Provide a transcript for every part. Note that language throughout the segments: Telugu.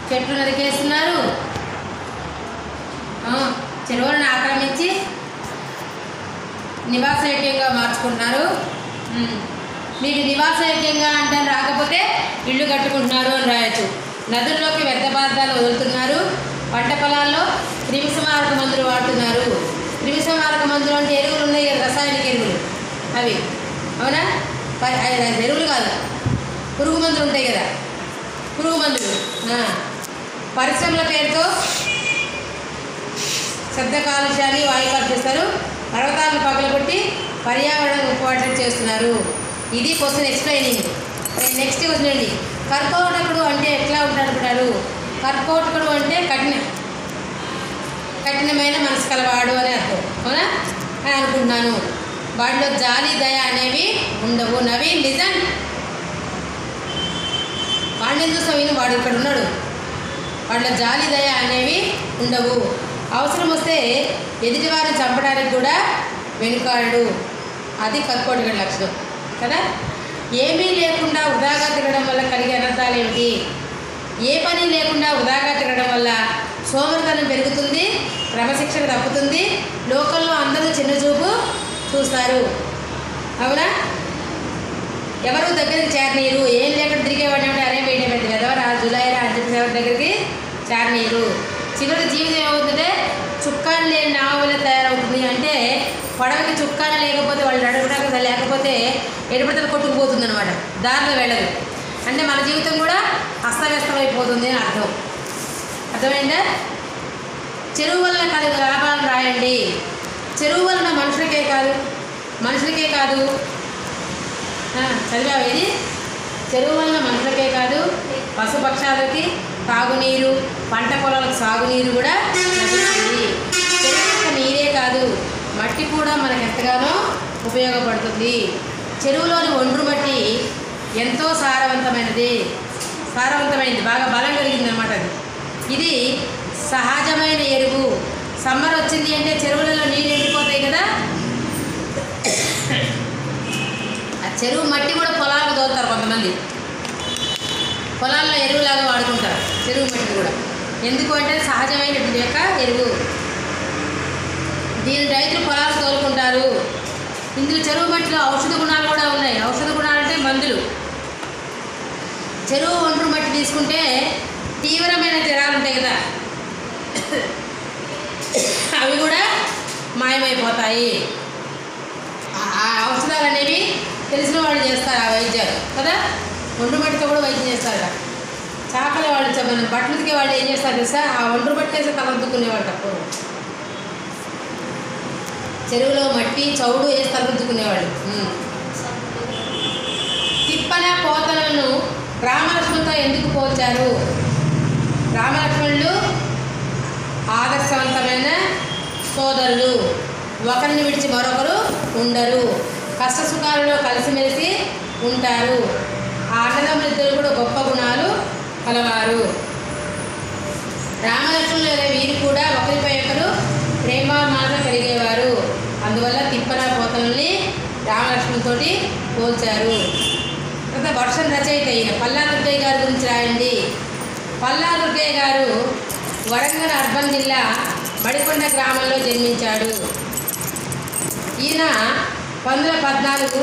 చెట్లు నరికేస్తున్నారు ఆ, చెరువులను ఆక్రమించి నివాసయోగ్యంగా మార్చుకుంటున్నారు ఉమ్. మీకు నివాసయోగ్యంగా అంటే రాకపోతే ఇల్లు కట్టుకుంటున్నారు అని రాయొచ్చు నదుల్లోకి వ్యర్థ పదార్థాలు వదులుతున్నారు పంట పొలాల్లో క్రిమిసంహారక మందులు వాడుతున్నారు క్రిమిసంహారక మందులు అంటే ఎరువులు ఉన్నాయి కదా రసాయనిక ఎరువులు అవి అవునా ప- అవి ఎరువులు కాదు పురుగు మందులు ఉంటాయి కదా పురుగు మందులు ఆ. పరిశ్రమల పేరుతో శబ్ద కాలుష్యాన్ని వాయు కాలుష్యం పర్వతాలను పగలగొట్టి పర్యావరణం ఇంపార్టెంట్ చేస్తున్నారు ఇది క్వశ్చన్ ఎక్స్ప్లెయినింగ్ నెక్స్ట్ క్వశ్చన్ అండి కర్కోటకుడు అంటే ఎట్లా ఉంటాడు అనుకుంటారు కర్కోటకుడు అంటే కఠిన కఠినమైన మనసు కలవాడు అని అర్థం అవునా అని అనుకుంటున్నాను వాటిలో జాలి దయ అనేవి ఉండవు నవీన్ లిజన్ వాడిని చూస్తాం ఈయన వాడు ఇక్కడ ఉన్నాడు వాళ్ళ జాలి దయ అనేవి ఉండవు అవసరం వస్తే ఎదుటివారిని చంపడానికి కూడా వెనుకాడు అది కర్కోటకుడి లక్షణం కదా ఏమీ లేకుండా వృధాగా తిరగడం వల్ల కలిగే అనర్థాలు ఏమిటి ఏ పని లేకుండా వృధాగా తిరగడం వల్ల సోమరితనం పెరుగుతుంది క్రమశిక్షణ తప్పుతుంది లోకల్లో అందరూ చిన్నచూపు చూస్తారు అవునా ఎవరు దగ్గరికి చేరనీరు ఏం లేకుండా తిరిగేవాడిని అంటే అరే వేయడం పెద్ద కదవరా జులై రా అని చెప్పేసి ఎవరి దగ్గరికి చేరనీరు చివరి జీవితం ఏమవుతుందంటే చుక్కాని లేని నావ వల్ల తయారవుతుంది అంటే పడవకి చుక్కాని లేకపోతే వాళ్ళు నడవడానికి లేకపోతే ఎడపడతలు కొట్టుకుపోతుంది అనమాట దారిలో వెళ్ళదు అంటే మన జీవితం కూడా అస్తవ్యస్తమైపోతుంది అని అర్థం అర్థమైందా చెరువు వల్ల కలిగే లాభాలను రాయండి చెరువు వలన మనుషులకే కాదు మనుషులకే కాదు ఆ, చదివావా ఇది చెరువు వలన మనుషులకే కాదు పశుపక్షాలకి తాగునీరు పంట పొలాలకు సాగునీరు కూడా లభిస్తుంది చెరువు యొక్క నీరే కాదు మట్టి కూడా మనకు ఎంతగానో ఉపయోగపడుతుంది చెరువులోని ఒండ్రు మట్టి ఎంతో సారవంతమైనది సారవంతమైనది బాగా బలం కలిగింది అనమాట అది ఇది సహజమైన ఎరువు సమ్మర్ వచ్చింది అంటే చెరువులలో నీళ్ళు ఎండిపోతాయి కదా ఆ చెరువు మట్టి కూడా పొలాలకు తోలుతారు కొంతమంది పొలాల్లో ఎరువులాగా వాడుకుంటారు చెరువు మట్టి కూడా ఎందుకు అంటే సహజమైనటువంటి యొక్క ఎరువు దీని రైతులు పొలాలు తోలుకుంటారు ఇందులో చెరువు మట్టిలో ఔషధ గుణాలు కూడా ఉన్నాయి ఔషధ గుణాలు అంటే మందులు చెరువు ఒండ్రు మట్టి తీసుకుంటే తీవ్రమైన జ్వరాలు ఉంటాయి కదా అవి కూడా మాయమైపోతాయి ఆ- ఆ ఔషధాలు అనేవి తెలిసిన వాళ్ళు చేస్తారు ఆ వైద్యాలు కదా ఒండ్రు మట్టితో కూడా వైద్యం చేస్తారు కదా చాకలి వాళ్ళు చ- మన బట్టలు ఉతికే వాళ్ళు ఏం చేస్తారు తెలుసా ఆ ఒండ్రు మట్టి వేసి తలద్దుకునేవాళ్ళు అప్పుడు చెరువులో మట్టి చౌడు వేసి తలద్దుకునేవాళ్ళు ఉమ్. తిప్పన పోతలను రామలక్ష్మణుతో ఎందుకు పోల్చారు రామలక్ష్మణులు ఆదర్శవంతమైన సోదరులు ఒకరిని విడిచి మరొకరు ఉండరు కష్ట సుఖాలలో కలిసిమెలిసి ఉంటారు ఆ అన్నదమ్ములిద్దరు కూడా గొప్ప గుణాలు కలవారు రామలక్ష్మణులు అనే వీరు కూడా ఒకరిపై ఒకరు ప్రేమాభిమానం కలిగేవారు అందువల్ల తిప్పన పోతలని రామలక్ష్మణులతోటి పోల్చారు తర్వాత వర్షం రచయిత అయిన పల్లా దుర్గయ్య గారి గురించి రాయండి పల్లా దుర్గయ్య గారు వరంగల్ అర్బన్ జిల్లా మడికొండ గ్రామంలో జన్మించాడు ఈయన పంతొమ్మిది వందల పద్నాలుగు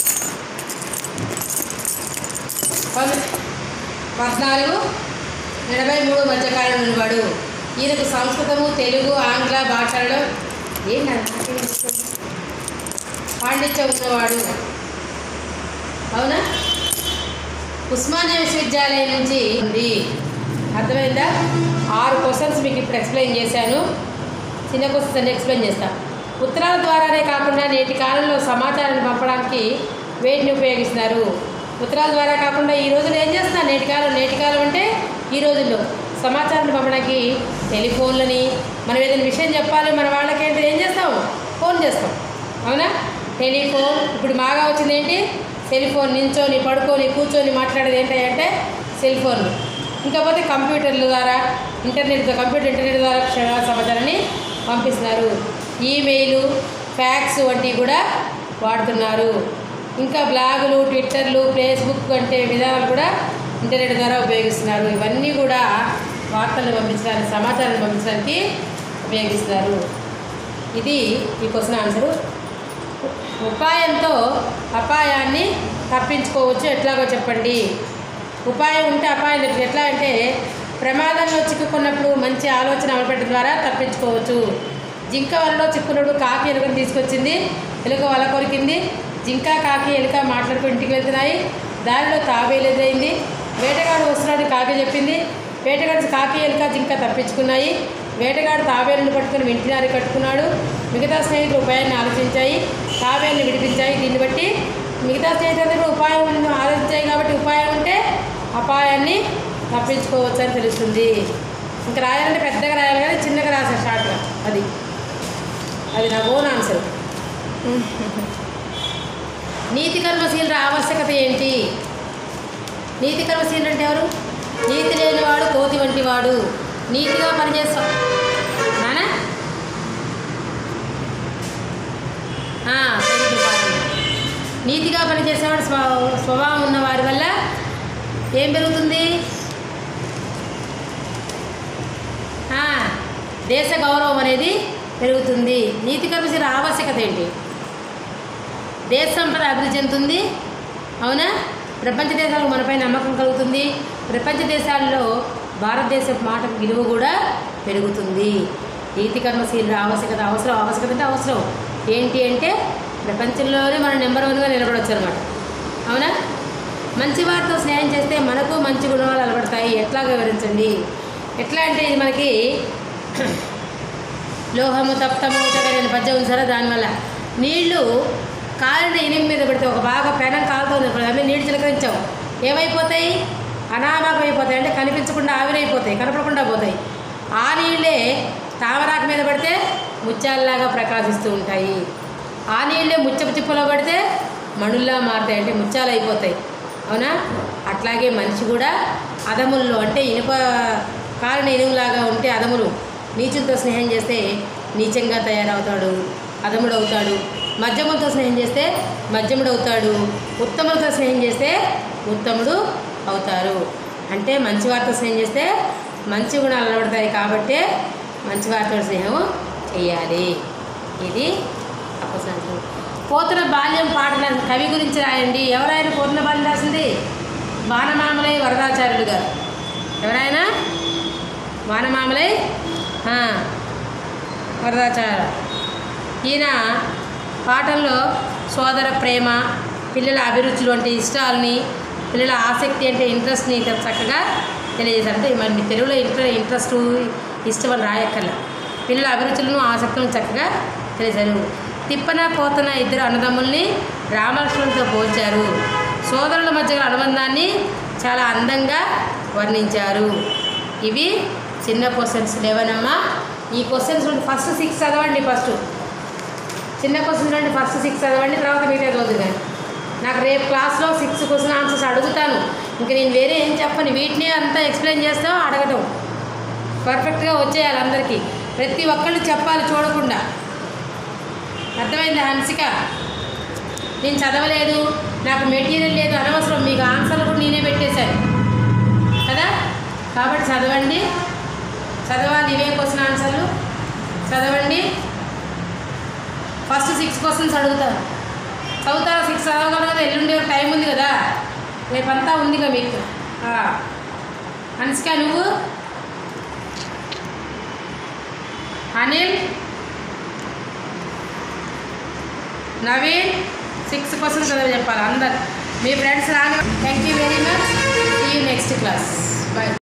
పంతొమ్మిది పద్నాలుగు ఎనభై మూడు మధ్యకాలం ఉన్నవాడు ఈయనకు సంస్కృతము తెలుగు ఆంగ్ల భాషలలో ఏంటి అది నాకేం తెలుస్తుంది? పాండిత్యం ఉన్నవాడు అవునా ఉస్మానియా విశ్వవిద్యాలయం నుంచి ఉంది అర్థమైందా ఆరు క్వశ్చన్స్ మీకు ఇప్పుడు ఎక్స్ప్లెయిన్ చేశాను చిన్న క్వశ్చన్స్ అన్ని ఎక్స్ప్లెయిన్ చేస్తా ఉత్తరాల ద్వారానే కాకుండా నేటి కాలంలో సమాచారాన్ని పంపడానికి వేటిని ఉపయోగిస్తున్నారు ఉత్తరాల ద్వారా కాకుండా ఈ రోజుల్లో ఏం చేస్తున్నారు నేటి కాలం నేటి కాలం అంటే ఈ రోజుల్లో సమాచారాన్ని పంపడానికి టెలిఫోన్లని మనం ఏదైనా విషయం చెప్పాలి మన వాళ్ళకి ఏంటి ఏం చేస్తాం ఫోన్ చేస్తాం అవునా టెలిఫోన్ ఇప్పుడు బాగా వచ్చింది ఏంటి సెల్ ఫోన్ నించొని పడుకొని కూర్చొని మాట్లాడేది ఏంటంటే సెల్ ఫోన్ ఇంకపోతే కంప్యూటర్ల ద్వారా ఇంటర్నెట్ కంప్యూటర్ ఇంటర్నెట్ ద్వారా క్షణ సమాచారాన్ని పంపిస్తున్నారు ఈమెయిల్ ఫ్యాక్స్ వంటివి కూడా వాడుతున్నారు ఇంకా బ్లాగులు ట్విట్టర్లు ఫేస్బుక్ వంటి విధానాలు కూడా ఇంటర్నెట్ ద్వారా ఉపయోగిస్తున్నారు ఇవన్నీ కూడా వార్తలను పంపించడానికి సమాచారాన్ని పంపించడానికి ఉపయోగిస్తారు ఇది ఈ క్వశ్చన్ ఆన్సరు ఉపాయంతో అపాయాన్ని తప్పించుకోవచ్చు ఎట్లాగో చెప్పండి ఉపాయం ఉంటే అపాయం లేదు. ఎట్లా అంటే ప్రమాదంలో చిక్కుకున్నప్పుడు మంచి ఆలోచన అమలుపెట్టడం ద్వారా తప్పించుకోవచ్చు జింక వలలో చిక్కున్నప్పుడు కాకి ఎలుకను తీసుకొచ్చింది ఎలుక వల కొరికింది జింక కాకి ఎలుక మాట్లాడుకుని ఇంటికి వెళ్తున్నాయి దారిలో తాబేలు ఎదురైంది వేటగాడు వస్తున్నాడని కాకి చెప్పింది వేటగాడు కాకి ఎలుక జింక తప్పించుకున్నాయి వేటగాడు తాబేలును పట్టుకుని వెంటినారి కట్టుకున్నాడు మిగతా స్నేహితులు ఉపాయాన్ని ఆలోచించాయి తాబేలుని విడిపించాయి దీన్ని బట్టి మిగతా స్నేహితులందరూ ఉపాయం ఉన్న- ఆలోచించాయి కాబట్టి ఉపాయం ఉంటే అపాయాన్ని తప్పించుకోవచ్చు అని తెలుస్తుంది ఇంకా రాయాలంటే పెద్దగా రాయాలి కానీ చిన్నగా రాసా షార్ట్గా అది అది నా ఓన్ ఆన్సర్ నీతి కర్మశీల ఆవశ్యకత ఏంటి నీతి కర్మశీలు అంటే ఎవరు నీతి లేనివాడు కోతి వంటి వాడు నీతిగా పనిచేస్తా నానా ఆ, very good point. నీతిగా పనిచేసేవాడు స్వ స్వభావం ఉన్న వారి వల్ల ఏం పెరుగుతుంది ఆ, దేశ గౌరవం అనేది పెరుగుతుంది నీతి కర్మశీల ఆవశ్యకత ఏంటి దేశ సంపద అభివృద్ధి చెందుతుంది అవునా ప్రపంచ దేశాలకు మనపై నమ్మకం కలుగుతుంది ప్రపంచ దేశాల్లో భారతదేశ మాటకు విలువ కూడా పెరుగుతుంది నీతి కర్మశీల ఆవశ్యకత అవసరం ఆవశ్యకత అంటే అవసరం ఏంటి అంటే ప్రపంచంలోనే మనం నెంబర్ వన్గా నిలబడవచ్చు అనమాట అవునా మంచి వారితో స్నేహం చేస్తే మనకు మంచి గుణాలు అలవడతాయి ఎట్లా వివరించండి ఎట్లా అంటే ఇది మనకి లోహము తప్తము తగని పద్యం ఉంది సరే దానివల్ల నీళ్లు కాలిన ఇనుము మీద పెడితే ఒక బాగా పెనం కాలుతుంది ఇప్పుడు అన్నీ నీళ్ళు చిలకరించావు ఏమైపోతాయి అనామకం అయిపోతాయి అంటే కనిపించకుండా ఆవిరైపోతాయి కనపడకుండా పోతాయి ఆ నీళ్ళే తామరాకు మీద పడితే ముత్యాలలాగా ప్రకాశిస్తూ ఉంటాయి ఆ నీళ్ళే ముచ్చపు చిప్పలో పడితే మణుల్లా మారుతాయి అంటే ముత్యాలు అయిపోతాయి అవునా అట్లాగే మనిషి కూడా అదముల్లో అంటే ఇనుప కాలిన ఇనుములాగా ఉంటే అదములు నీచులతో స్నేహం చేస్తే నీచంగా తయారవుతాడు అదముడు అవుతాడు మధ్యములతో స్నేహం చేస్తే మధ్యముడు అవుతాడు ఉత్తములతో స్నేహం చేస్తే ఉత్తముడు అవుతారు అంటే మంచి వారితో స్నేహం చేస్తే మంచి గుణాలు అలవడతాయి కాబట్టే మంచి వారితో స్నేహం చేయాలి ఇది అపసంచం పోతున్న బాల్యం పాటల కవి గురించి రాయండి ఎవరైనా పోతున్న బాల్యం రాసింది వానమామలై వరదాచార్యులు గారు ఎవరైనా వానమామలై ఆ, వరదాచార్య ఈయన పాటల్లో సోదర ప్రేమ పిల్లల అభిరుచులు అంటే ఇష్టాలని పిల్లల ఆసక్తి అంటే ఇంట్రెస్ట్ని ఇంత చక్కగా తెలియజేశారు అంటే మరి మీ తెలుగులో ఇంట్రె ఇంట్రెస్ట్ ఇష్టం అని రాయక్కర్లా పిల్లల అభిరుచులను ఆసక్తులను చక్కగా తెలియజేశారు తిప్పన పోతన ఇద్దరు అన్నదమ్ముల్ని రామలక్ష్మణులతో పోల్చారు సోదరుల మధ్య గల అనుబంధాన్ని చాలా అందంగా వర్ణించారు ఇవి చిన్న క్వశ్చన్స్ లేవనమ్మా ఈ క్వశ్చన్స్ ఫస్ట్ సిక్స్ చదవండి ఫస్ట్ చిన్న క్వశ్చన్ నుండి ఫస్ట్ సిక్స్ చదవండి తర్వాత మిగతా రోజు కానీ నాకు రేపు క్లాస్లో సిక్స్ క్వశ్చన్ ఆన్సర్స్ అడుగుతాను ఇంకా నేను వేరే ఏం చెప్పను వీటిని అంతా ఎక్స్ప్లెయిన్ చేస్తాం అడగటం పర్ఫెక్ట్గా వచ్చేయాలి అందరికీ ప్రతి ఒక్కళ్ళు చెప్పాలి చూడకుండా అర్థమైంది హన్సిక నేను చదవలేదు నాకు మెటీరియల్ లేదు అనవసరం మీకు ఆన్సర్లు కూడా నేనే పెట్టేశాను కదా కాబట్టి చదవండి చదవాలి ఇవే క్వశ్చన్ ఆన్సర్లు చదవండి ఫస్ట్ సిక్స్ క్వశ్చన్స్ అడుగుతారు చదువుతారా సిక్స్ చదవగలరు కదా ఎల్లుండి వరకు టైం ఉంది కదా రేపంతా ఉందిగా మీకు ఆ. అనుష్క నువ్వు అనిల్ నవీన్ సిక్స్ క్వశ్చన్స్ చదివి చెప్పాలి అందరు మీ ఫ్రెండ్స్ రాని thank you very much see you next class bye